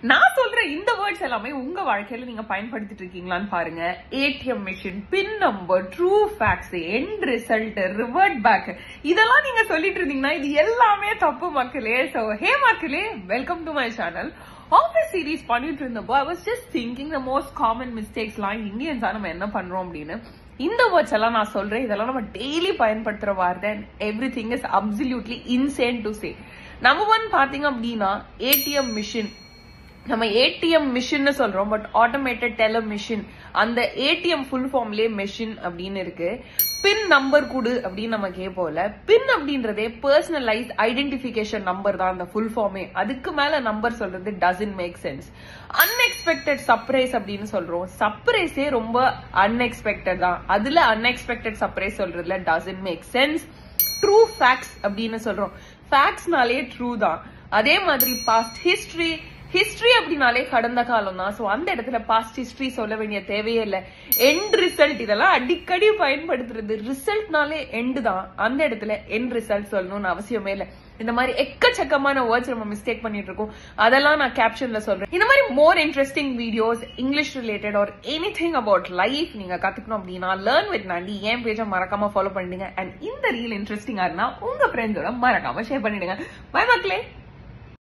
நான் சொல்ற இந்த வேர்ட்ஸ் எல்லாமே உங்க வாழ்க்கையில நீங்க பயன்படுத்திட்டு இருக்கீங்களான்னு பாருங்க ATM machine PIN number true facts end result revert back இதெல்லாம் நீங்க சொல்லிட்டு இருந்தீங்கன்னா இது எல்லாமே தப்பு மக்களே சோ ஹே மக்களே welcome to my channel office series பண்ணிட்டு இருந்தப்போ I was just thinking the most common மிஸ்டேக்ஸ்லாம் இந்தியன்ஸா நம்ம என்ன பண்றோம் அப்படின்னு இந்த வேர்ட்ஸ் எல்லாம் நான் சொல்றேன் இதெல்லாம் நம்ம டெய்லி பயன்படுத்துற வார்த்தை everything is absolutely insane to say number one பாத்தீங்க அப்படின்னா ஏடிஎம் மிஷின் நம்ம ஏடிஎம் மிஷின்னு சொல்றோம் பட் ஆட்டோமேட்டட் டெலர் மிஷின் அந்த ஏடிஎம் ஃபுல் ஃபார்ம்லயே மெஷின் அப்படின்னு இருக்கு பின் நம்பர் கொடு அப்படின்னு நம்ம கேட்போம்ல பின் அப்படின்றதே பர்சனலைஸ் ஐடென்டிபிகேஷன் நம்பர் தான் அந்த ஃபுல் ஃபார்மே அதுக்கு மேல நம்பர் சொல்றது doesn't make sense unexpected surprise அப்படின்னு சொல்றோம் சர்ப்ரைஸே ரொம்ப அன்எக்ஸ்பெக்டட் தான் அதுல அன்எக்ஸ்பெக்டட் சர்ப்ரைஸ் சொல்றதுல doesn't make sense true facts அப்படின்னு சொல்றோம் ஃபேக்ட்ஸ்னாலே ட்ரூ தான் அதே மாதிரி பாஸ்ட் ஹிஸ்டரி ஹிஸ்டரி அப்படின்னாலே கடந்த காலம் தான் சோ அந்த இடத்துல பாஸ்ட் ஹிஸ்டரி சொல்ல வேண்டிய தேவையே இல்ல எண்ட் ரிசல்ட் இதெல்லாம் அடிக்கடி பயன்படுத்துறது ரிசல்ட்னாலே எண்டு தான் அந்த இடத்துல எண்ட் ரிசல்ட் சொல்லணும்னு அவசியமே இல்ல இந்த மாதிரி எக்கச்சக்கமான வேர்ட்ஸ் நம்ம மிஸ்டேக் பண்ணிட்டு இருக்கோம் அதெல்லாம் நான் கேப்ஷன்ல சொல்றேன் இந்த மாதிரி more interesting videos English related or anything about life நீங்க கத்துக்கணும் அப்படின்னா லேர்ன் வித் நாண்டி என் பேஜை மறக்காம ஃபாலோ பண்ணிடுங்க அண்ட் இந்த ரீல் இன்ட்ரெஸ்டிங்கா இருந்தா உங்க ஃப்ரெண்ட்ஸோட மறக்காம ஷேர் பண்ணிடுங்க பை மக்களே